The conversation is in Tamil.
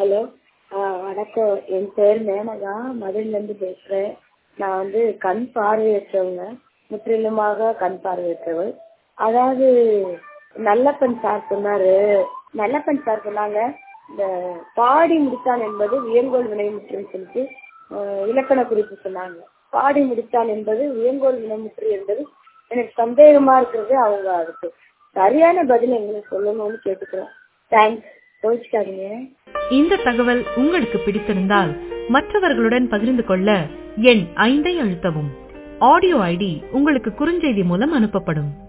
ஹலோ ஆ வணக்கம் என் பேர் மேனகா மதுரையிலேருந்து பேசுகிறேன் நான் வந்து கண் பார்வையற்றவங்க முற்றிலுமாக கண் பார்வையற்றவள் அதாவது நல்லப்பன் சார் சொன்னார் நல்லப்பன் சார் சொன்னாங்க இந்த பாடி முடித்தான் என்பது வியங்கோல் வினைமுற்றுன்னு சொல்லிட்டு அஹ், இலக்கண குறிப்பு சொன்னாங்க பாடி முடித்தான் என்பது வியங்கோல் வினைமுற்று என்பது எனக்கு சந்தேகமா இருக்கிறது அவங்க அதுக்கு சரியான பதில் எங்களுக்கு சொல்லணும்னு கேட்டுக்கிறோம் தேங்க்ஸ் கோச்சிக்காதீங்க இந்த தகவல் உங்களுக்கு பிடித்திருந்தால் மற்றவர்களுடன் பகிர்ந்து கொள்ள எண் ஐந்தை அழுத்தவும் ஆடியோ ஐடி உங்களுக்கு குறுஞ்செய்தி மூலம் அனுப்பப்படும்